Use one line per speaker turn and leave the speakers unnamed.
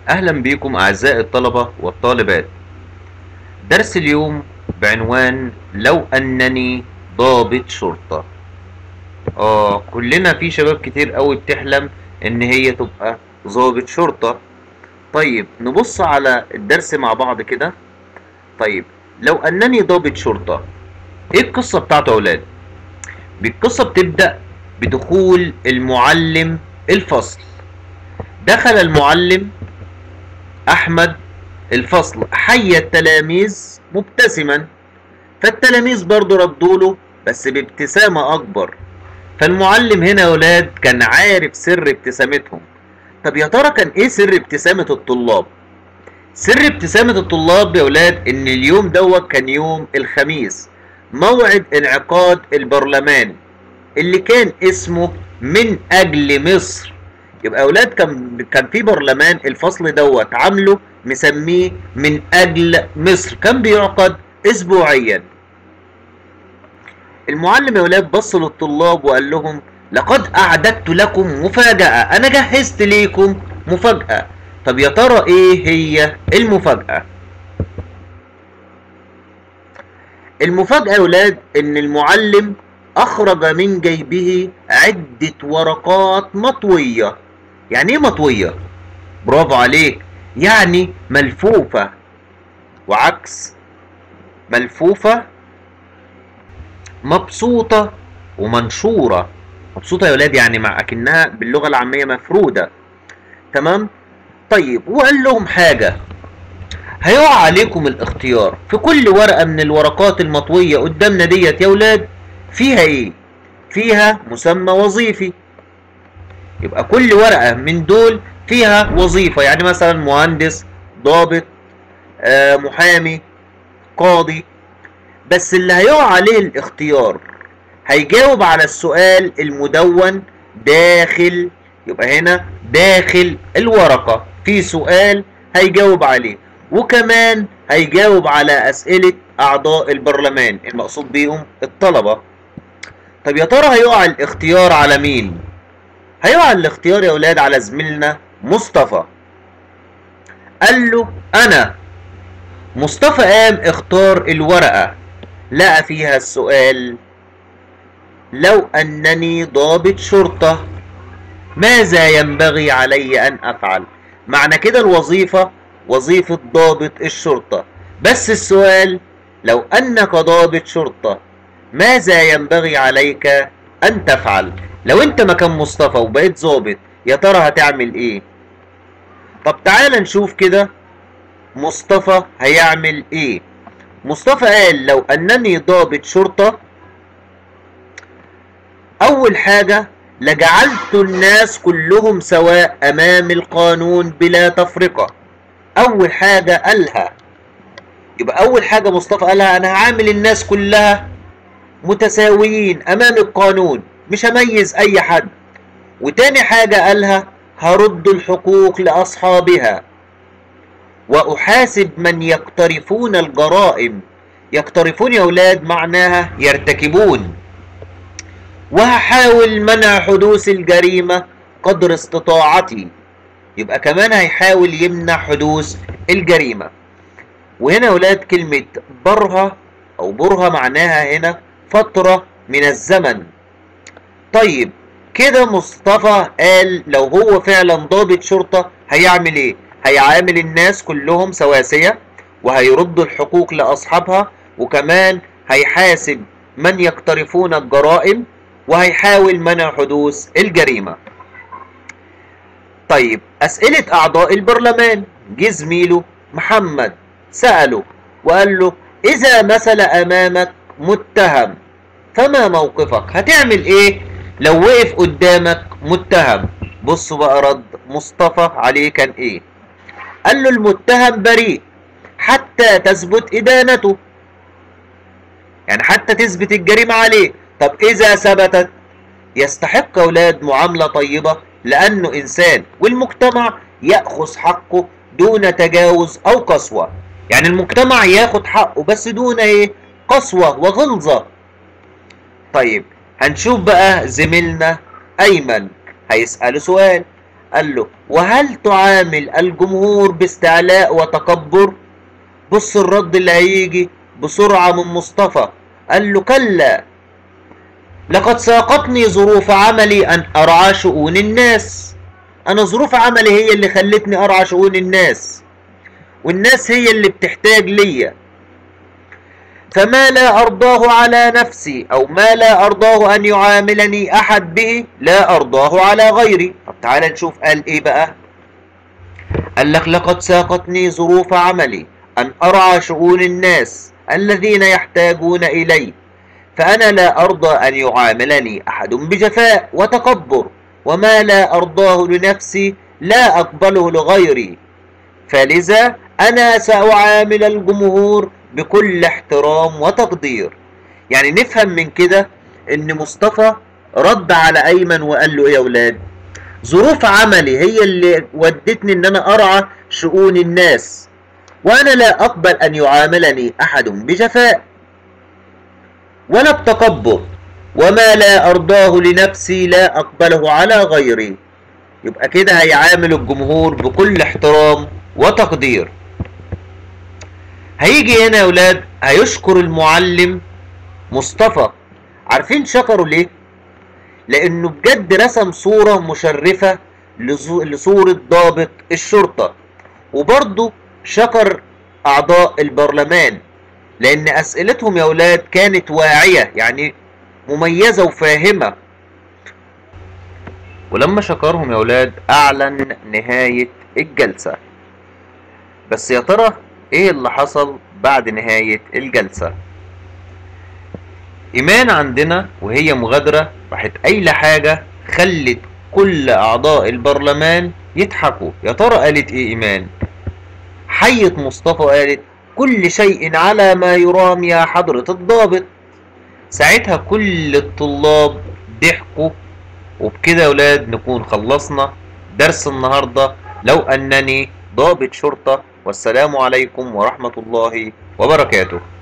أهلا بكم أعزائي الطلبة والطالبات درس اليوم بعنوان لو أنني ضابط شرطة آه كلنا في شباب كتير قوي بتحلم إن هي تبقى ضابط شرطة طيب نبص على الدرس مع بعض كده طيب لو أنني ضابط شرطة إيه القصة بتاعته يا أولاد؟ القصة بتبدأ بدخول المعلم الفصل دخل المعلم أحمد الفصل حي التلاميذ مبتسما فالتلاميذ برضو ردوا له بس بابتسامة أكبر فالمعلم هنا يا ولاد كان عارف سر ابتسامتهم طب يا ترى كان إيه سر ابتسامة الطلاب؟ سر ابتسامة الطلاب يا ولاد إن اليوم دوت كان يوم الخميس موعد انعقاد البرلمان اللي كان اسمه من أجل مصر يبقى اولاد كان كان في برلمان الفصل دوت عامله مسميه من اجل مصر كان بيعقد اسبوعيا المعلم يا اولاد بص للطلاب وقال لهم لقد اعددت لكم مفاجاه انا جهزت ليكم مفاجاه طب يا ترى ايه هي المفاجاه المفاجاه يا اولاد ان المعلم اخرج من جيبه عده ورقات مطويه يعني ايه مطويه برافو عليك يعني ملفوفه وعكس ملفوفه مبسوطه ومنشوره مبسوطه يا ولاد يعني مع اكنها باللغه العاميه مفروده تمام طيب وقال لهم حاجه هيقع عليكم الاختيار في كل ورقه من الورقات المطويه قدامنا ديت يا ولاد فيها ايه فيها مسمى وظيفي يبقى كل ورقة من دول فيها وظيفة يعني مثلا مهندس ضابط آه محامي قاضي بس اللي هيقع عليه الاختيار هيجاوب على السؤال المدون داخل يبقى هنا داخل الورقة في سؤال هيجاوب عليه وكمان هيجاوب على أسئلة أعضاء البرلمان المقصود بيهم الطلبة طب يا ترى هيقع الاختيار على مين؟ هيقع الاختيار يا ولاد على زميلنا مصطفى قال له انا مصطفى قام اختار الورقة لقى فيها السؤال لو انني ضابط شرطة ماذا ينبغي علي ان افعل معنى كده الوظيفة وظيفة ضابط الشرطة بس السؤال لو انك ضابط شرطة ماذا ينبغي عليك ان تفعل لو انت مكان مصطفى وبقيت ظابط يا ترى هتعمل ايه طب تعال نشوف كده مصطفى هيعمل ايه مصطفى قال لو انني ضابط شرطة اول حاجة لجعلت الناس كلهم سواء امام القانون بلا تفرقة اول حاجة قالها يبقى اول حاجة مصطفى قالها انا هعامل الناس كلها متساويين امام القانون مش هميز اي حد وتاني حاجة قالها هرد الحقوق لاصحابها واحاسب من يقترفون الجرائم يقترفون يا اولاد معناها يرتكبون وهحاول منع حدوث الجريمة قدر استطاعتي يبقى كمان هيحاول يمنع حدوث الجريمة وهنا يا اولاد كلمة برها او برها معناها هنا فترة من الزمن طيب كده مصطفى قال لو هو فعلا ضابط شرطة هيعمل ايه هيعامل الناس كلهم سواسية وهيرد الحقوق لأصحابها وكمان هيحاسب من يقترفون الجرائم وهيحاول منع حدوث الجريمة طيب أسئلة أعضاء البرلمان جه زميله محمد سأله وقال له إذا مثل أمامك متهم فما موقفك هتعمل ايه لو وقف قدامك متهم بصوا بقى رد مصطفى عليه كان ايه قال له المتهم بريء حتى تثبت ادانته يعني حتى تثبت الجريمة عليه طب اذا ثبتت يستحق اولاد معاملة طيبة لانه انسان والمجتمع يأخذ حقه دون تجاوز او قسوة يعني المجتمع ياخد حقه بس دون ايه قسوة وغلظة طيب هنشوف بقى زميلنا ايمن هيسأله سؤال قال له وهل تعامل الجمهور باستعلاء وتكبر بص الرد اللي هيجي بسرعة من مصطفى قال له كلا لقد ساقتني ظروف عملي أن أرعى شؤون الناس أنا ظروف عملي هي اللي خلتني أرعى شؤون الناس والناس هي اللي بتحتاج ليا فما لا أرضاه على نفسي أو ما لا أرضاه أن يعاملني أحد به لا أرضاه على غيري طب تعالى نشوف قال إيه بقى قال لك لقد ساقتني ظروف عملي أن أرعى شؤون الناس الذين يحتاجون إلي فأنا لا أرضى أن يعاملني أحد بجفاء وتكبر وما لا أرضاه لنفسي لا أقبله لغيري فلذا أنا سأعامل الجمهور بكل احترام وتقدير يعني نفهم من كده ان مصطفى رد على ايمن وقال له ايه يا ولاد ظروف عملي هي اللي ودتني ان انا ارعى شؤون الناس وانا لا اقبل ان يعاملني احد بجفاء ولا بتكبر وما لا ارضاه لنفسي لا اقبله على غيري يبقى كده هيعامل الجمهور بكل احترام وتقدير هيجي هنا يا ولاد هيشكر المعلم مصطفى عارفين شكره ليه لانه بجد رسم صورة مشرفة لصورة ضابط الشرطة وبرضه شكر اعضاء البرلمان لان اسئلتهم يا ولاد كانت واعية يعني مميزة وفاهمة ولما شكرهم يا ولاد اعلن نهاية الجلسة بس يا ترى ايه اللي حصل بعد نهاية الجلسة ايمان عندنا وهي مغادرة راحت قايلة حاجة خلت كل اعضاء البرلمان يضحكوا يا ترى قالت ايه ايمان حيت مصطفى قالت كل شيء على ما يرام يا حضرة الضابط ساعتها كل الطلاب ضحكوا وبكده يا ولاد نكون خلصنا درس النهاردة لو أنني ضابط شرطة والسلام عليكم ورحمة الله وبركاته